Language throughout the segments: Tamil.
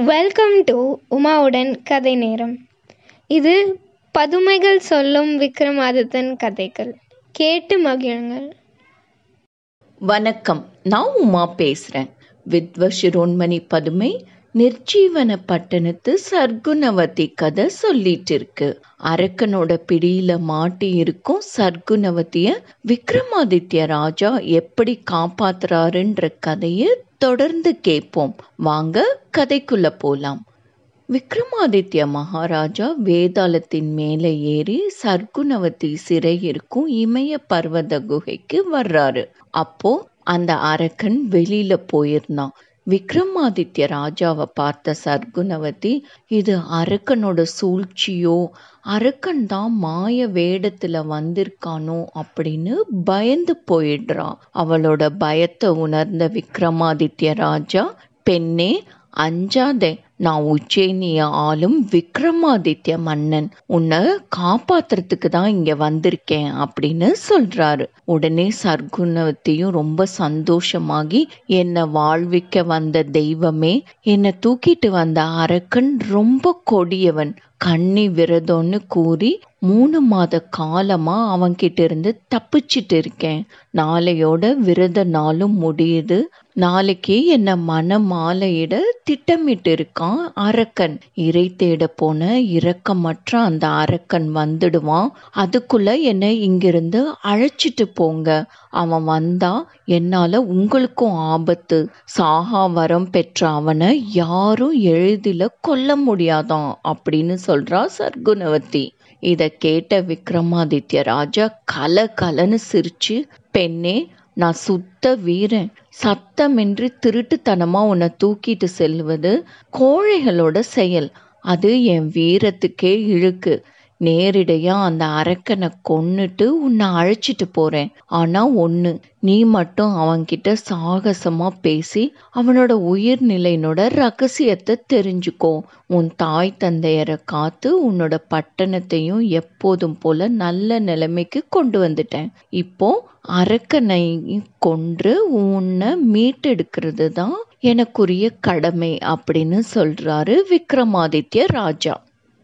வெல்கம் டு உமாவுடன் கதை நேரம் இது பதுமைகள் சொல்லும் விக்ரமாதித்தன் கதைகள் கேட்டு மகிழுங்கள் வணக்கம் நான் உமா பேசுறேன் வித்வ சிரோன்மணி பதுமை நிர்ஜீவன பட்டணத்து சர்க்குணவதி கதை சொல்லிட்டு இருக்கு அரக்கனோட பிடியில மாட்டி இருக்கும் சர்க்குணவதிய விக்ரமாதித்ய ராஜா எப்படி காப்பாத்துறாருன்ற கதையை தொடர்ந்து கேட்போம் வாங்க கதைக்குள்ள போலாம் விக்ரமாதித்ய மகாராஜா வேதாளத்தின் மேலே ஏறி சர்க்குணவதி சிறை இருக்கும் இமய பர்வத குகைக்கு வர்றாரு அப்போ அந்த அரக்கன் வெளியில போயிருந்தான் விக்ரமாதித்ய ராஜாவை பார்த்த சர்க்குணவதி இது அரக்கனோட சூழ்ச்சியோ அரக்கன் தான் மாய வேடத்துல வந்திருக்கானோ அப்படின்னு பயந்து போயிடுறான் அவளோட பயத்தை உணர்ந்த விக்ரமாதித்ய ராஜா பெண்ணே அஞ்சாதே நான் உஜ்ஜயினிய ஆளும் விக்ரமாதித்ய மன்னன் உன்னை காப்பாத்துறதுக்கு தான் இங்க வந்திருக்கேன் அப்படின்னு சொல்றாரு உடனே சர்க்குணவத்தியும் ரொம்ப சந்தோஷமாகி என்னை வாழ்விக்க வந்த தெய்வமே என்னை தூக்கிட்டு வந்த அரக்கன் ரொம்ப கொடியவன் கண்ணி விரதம்னு கூறி மூணு மாத காலமா அவன்கிட்ட இருந்து தப்பிச்சிட்டு இருக்கேன் நாளையோட விரத நாளும் முடியுது நாளைக்கு என்ன மன மாலையிட திட்டமிட்டு இருக்கான் அரக்கன் இறை தேட போன இரக்கமற்ற அந்த அரக்கன் வந்துடுவான் அதுக்குள்ள என்னை இங்கிருந்து அழைச்சிட்டு போங்க அவன் வந்தா என்னால உங்களுக்கும் ஆபத்து சாகா வரம் பெற்ற அவனை யாரும் எளிதில கொல்ல முடியாதான் அப்படின்னு சொல்றா சர்க்குணவதி இத கேட்ட விக்ரமாதித்ய ராஜா கல கலன்னு சிரிச்சு பெண்ணே நான் சுத்த வீரன் சத்தமின்றி திருட்டுத்தனமா உன்னை தூக்கிட்டு செல்வது கோழைகளோட செயல் அது என் வீரத்துக்கே இழுக்கு நேரிடையா அந்த அரக்கனை கொன்னுட்டு உன்னை அழைச்சிட்டு போறேன் ஆனா ஒண்ணு நீ மட்டும் அவன்கிட்ட சாகசமா பேசி அவனோட உயிர்நிலையினோட ரகசியத்தை தெரிஞ்சுக்கோ உன் தாய் தந்தையரை காத்து உன்னோட பட்டணத்தையும் எப்போதும் போல நல்ல நிலைமைக்கு கொண்டு வந்துட்டேன் இப்போ அரக்கனை கொன்று உன்னை மீட்டெடுக்கிறது தான் எனக்குரிய கடமை அப்படின்னு சொல்றாரு விக்ரமாதித்ய ராஜா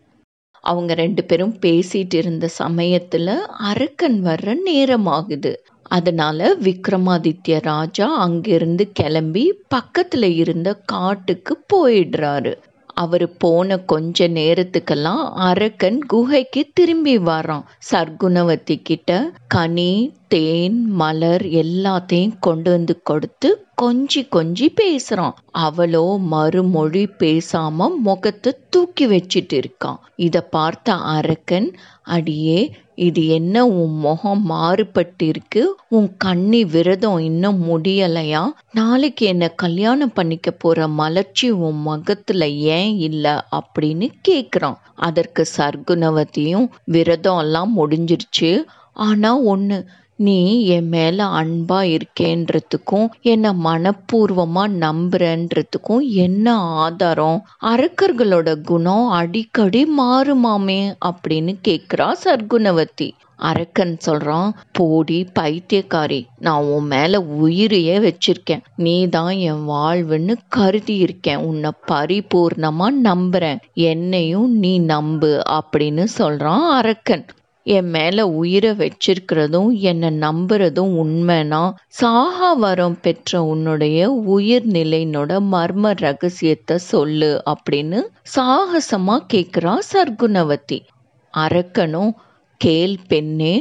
அவங்க ரெண்டு பேரும் பேசிட்டு இருந்த சமயத்துல அரக்கன் வர்ற நேரம் ஆகுது அதனால விக்ரமாதித்ய ராஜா அங்கிருந்து கிளம்பி பக்கத்துல இருந்த காட்டுக்கு போயிடுறாரு அவர் போன கொஞ்ச நேரத்துக்கெல்லாம் அரக்கன் குகைக்கு திரும்பி வரான் சர்க்குணவதி கிட்ட கனி தேன் மலர் எல்லாத்தையும் கொண்டு வந்து கொடுத்து கொஞ்சி கொஞ்சி பேசுறான் அவளோ மறுமொழி பேசாம முகத்தை தூக்கி வச்சிட்டு இருக்கான் இத பார்த்த அரக்கன் அடியே இது என்ன உன் முகம் மாறுபட்டு இருக்கு உன் கண்ணி விரதம் இன்னும் முடியலையா நாளைக்கு என்ன கல்யாணம் பண்ணிக்க போற மலர்ச்சி உன் முகத்துல ஏன் இல்ல அப்படின்னு கேக்குறான் அதற்கு சர்க்குணவதியும் விரதம் எல்லாம் முடிஞ்சிருச்சு ஆனா ஒண்ணு நீ என் மேல அன்பா இருக்கேன்றதுக்கும் என்ன மனப்பூர்வமா நம்புறன்றதுக்கும் என்ன ஆதாரம் அரக்கர்களோட குணம் அடிக்கடி மாறுமாமே அப்படின்னு கேக்குறா சர்க்குணவதி அரக்கன் சொல்றான் போடி பைத்தியக்காரி நான் உன் மேல உயிரையே வச்சிருக்கேன் நீ தான் என் வாழ்வுன்னு கருதி இருக்கேன் உன்னை பரிபூர்ணமா நம்புறேன் என்னையும் நீ நம்பு அப்படின்னு சொல்றான் அரக்கன் என் மேல உயிரை வச்சிருக்கிறதும் என்னை நம்புறதும் உண்மைனா சாகா வரம் பெற்ற உன்னுடைய உயிர்நிலைனோட மர்ம ரகசியத்தை சொல்லு அப்படின்னு சாகசமா கேக்குறா சர்க்குணவதி அரக்கனும் கேள் பெண்ணே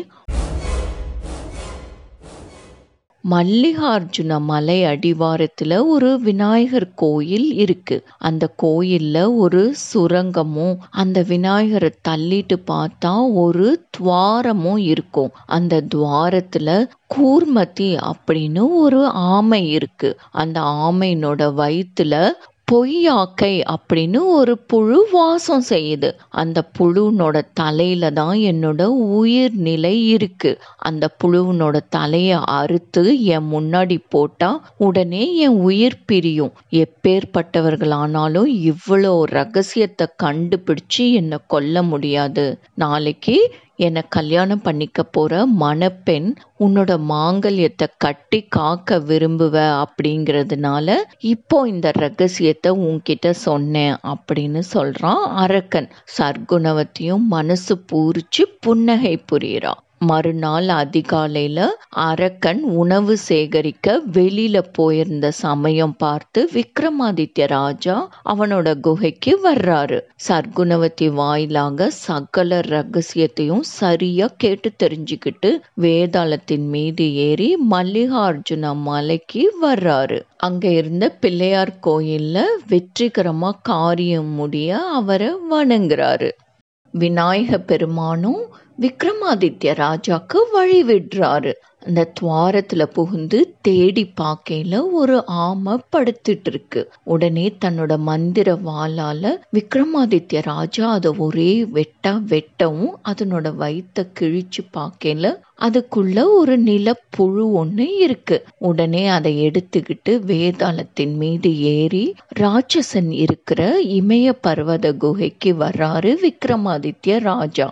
மல்லிகார்ஜுன மலை அடிவாரத்துல ஒரு விநாயகர் கோயில் இருக்கு அந்த கோயில்ல ஒரு சுரங்கமும் அந்த விநாயகரை தள்ளிட்டு பார்த்தா ஒரு துவாரமும் இருக்கும் அந்த துவாரத்துல கூர்மதி அப்படின்னு ஒரு ஆமை இருக்கு அந்த ஆமையினோட வயிற்றுல பொய்யாக்கை அப்படின்னு ஒரு புழு வாசம் செய்யுது அந்த புழுனோட தலையில தான் என்னோட உயிர் நிலை இருக்கு அந்த புழுவினோட தலைய அறுத்து என் முன்னாடி போட்டா உடனே என் உயிர் பிரியும் எப்பேற்பட்டவர்களானாலும் இவ்வளோ ரகசியத்தை கண்டுபிடிச்சு என்னை கொல்ல முடியாது நாளைக்கு என்னை கல்யாணம் பண்ணிக்க போற மணப்பெண் உன்னோட மாங்கல்யத்தை கட்டி காக்க விரும்புவ அப்படிங்கிறதுனால இப்போ இந்த ரகசியத்தை உன்கிட்ட சொன்னேன் அப்படின்னு சொல்றான் அரக்கன் சர்க்குணவத்தையும் மனசு பூரிச்சு புன்னகை புரியுறான் மறுநாள் அதிகாலையில அரக்கன் உணவு சேகரிக்க வெளியில போயிருந்த சமயம் பார்த்து விக்ரமாதித்ய ராஜா அவனோட குகைக்கு வர்றாரு சர்க்குணவதி வாயிலாக சகல ரகசியத்தையும் சரியா கேட்டு தெரிஞ்சுக்கிட்டு வேதாளத்தின் மீது ஏறி மல்லிகார்ஜுன மலைக்கு வர்றாரு அங்க இருந்த பிள்ளையார் கோயில்ல வெற்றிகரமா காரியம் முடிய அவரை வணங்குறாரு விநாயக பெருமானும் விக்ரமாதித்ய ராஜாக்கு வழி விடுறாரு அந்த துவாரத்துல புகுந்து தேடி பார்க்கையில ஒரு ஆமை படுத்துட்டு இருக்கு உடனே தன்னோட மந்திர வாளால விக்ரமாதித்ய ராஜா அதை ஒரே வெட்டா வெட்டவும் அதனோட வயித்தை கிழிச்சு பார்க்கையில அதுக்குள்ள ஒரு நிலப்புழு ஒண்ணு இருக்கு உடனே அதை எடுத்துக்கிட்டு வேதாளத்தின் மீது ஏறி ராட்சசன் இருக்கிற இமய பர்வத குகைக்கு வர்றாரு விக்ரமாதித்ய ராஜா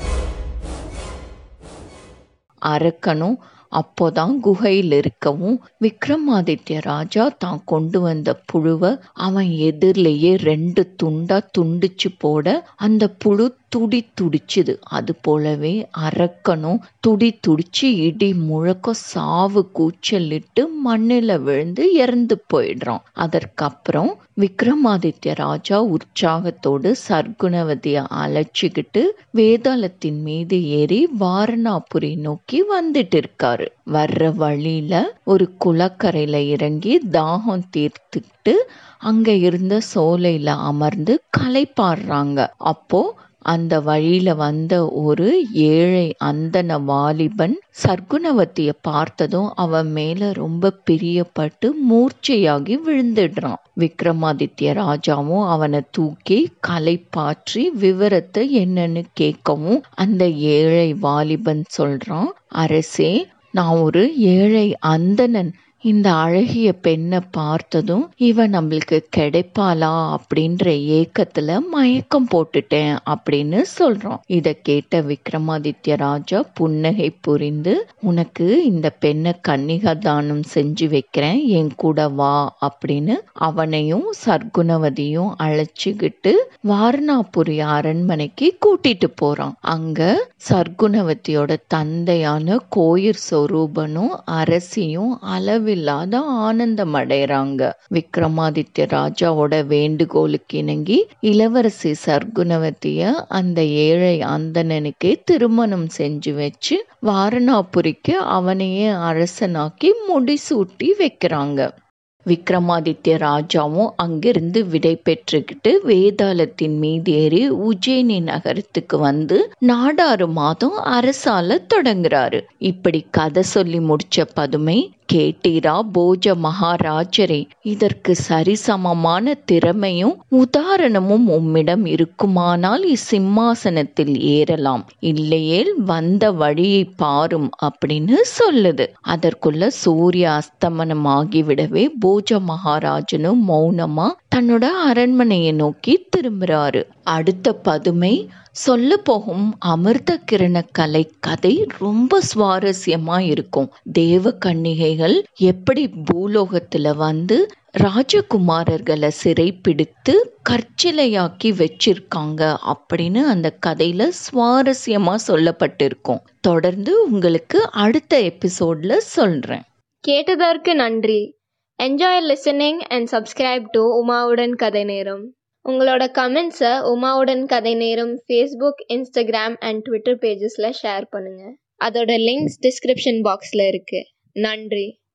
அரக்கனும் அப்போதான் குகையில் இருக்கவும் விக்ரமாதித்ய ராஜா தான் கொண்டு வந்த புழுவை அவன் எதிரிலேயே ரெண்டு துண்டா துண்டிச்சு போட அந்த புழு துடி துடிச்சுது அது போலவே அரக்கனும் துடி துடிச்சு இடி முழக்க சாவு கூச்சலிட்டு மண்ணில் விழுந்து இறந்து போயிடுறான் அதற்கப்புறம் விக்ரமாதித்ய ராஜா உற்சாகத்தோடு சர்க்குணவதியை அழைச்சிக்கிட்டு வேதாளத்தின் மீது ஏறி வாரணாபுரி நோக்கி வந்துட்டு இருக்காரு வர்ற வழியில ஒரு குளக்கரையில இறங்கி தாகம் தீர்த்துக்கிட்டு அங்க இருந்த சோலையில அமர்ந்து களைப்பாடுறாங்க அப்போ அந்த வழியில வந்த ஒரு ஏழை அந்தன வாலிபன் சர்க்குணவத்திய பார்த்ததும் அவன் மேல ரொம்ப பிரியப்பட்டு மூர்ச்சையாகி விழுந்துடுறான் விக்ரமாதித்ய ராஜாவும் அவனை தூக்கி கலைப்பாற்றி விவரத்தை என்னன்னு கேட்கவும் அந்த ஏழை வாலிபன் சொல்றான் அரசே நான் ஒரு ஏழை அந்தணன் இந்த அழகிய பெண்ணை பார்த்ததும் இவ நம்மளுக்கு கிடைப்பாளா அப்படின்ற ஏக்கத்துல மயக்கம் போட்டுட்டேன் அப்படின்னு சொல்றான் இத கேட்ட விக்ரமாதித்ய ராஜா புன்னகை புரிந்து உனக்கு இந்த பெண்ணை கன்னிகா தானம் செஞ்சு வைக்கிறேன் என் கூட வா அப்படின்னு அவனையும் சர்க்குணவதியும் அழைச்சிக்கிட்டு வாரணாபுரி அரண்மனைக்கு கூட்டிட்டு போறான் அங்க சர்க்குணவதியோட தந்தையான கோயிர் சொரூபனும் அரசியும் அளவில்லாத ஆனந்தம் அடைறாங்க விக்ரமாதித்ய ராஜாவோட வேண்டுகோளுக்கு இணங்கி இளவரசி சர்க்குணவதிய அந்த ஏழை அந்தணனுக்கு திருமணம் செஞ்சு வச்சு வாரணாபுரிக்கு அவனையே அரசனாக்கி முடிசூட்டி வைக்கிறாங்க விக்ரமாதித்ய ராஜாவும் அங்கிருந்து விடை பெற்றுக்கிட்டு வேதாளத்தின் மீது ஏறி உஜ்ஜயினி நகரத்துக்கு வந்து நாடாறு மாதம் அரசால தொடங்குறாரு இப்படி கதை சொல்லி முடிச்ச பதுமை கேட்டீரா போஜ மகாராஜரே இதற்கு சரிசமமான திறமையும் உதாரணமும் உம்மிடம் இருக்குமானால் இச்சிம்மாசனத்தில் ஏறலாம் இல்லையேல் வந்த வழியை பாரும் அப்படின்னு சொல்லுது அதற்குள்ள சூரிய அஸ்தமனம் ஆகிவிடவே போஜ மகாராஜனும் மௌனமா தன்னோட அரண்மனையை நோக்கி திரும்புறாரு அடுத்த பதுமை சொல்ல போகும் அமிர்த கிரண கலை கதை ரொம்ப சுவாரஸ்யமா இருக்கும் தேவ கன்னிகைகள் எப்படி பூலோகத்துல வந்து ராஜகுமாரர்களை சிறைப்பிடித்து கற்சிலையாக்கி வச்சிருக்காங்க அப்படின்னு அந்த கதையில சுவாரஸ்யமா சொல்லப்பட்டிருக்கும் தொடர்ந்து உங்களுக்கு அடுத்த எபிசோட்ல சொல்றேன் கேட்டதற்கு நன்றி enjoy listening and subscribe to உமாவுடன் கதை நேரம் உங்களோட கமெண்ட்ஸை உமாவுடன் கதை நேரம் ஃபேஸ்புக் இன்ஸ்டாகிராம் அண்ட் ட்விட்டர் பேஜஸில் ஷேர் பண்ணுங்கள் அதோட லிங்க்ஸ் டிஸ்கிரிப்ஷன் பாக்ஸில் இருக்குது நன்றி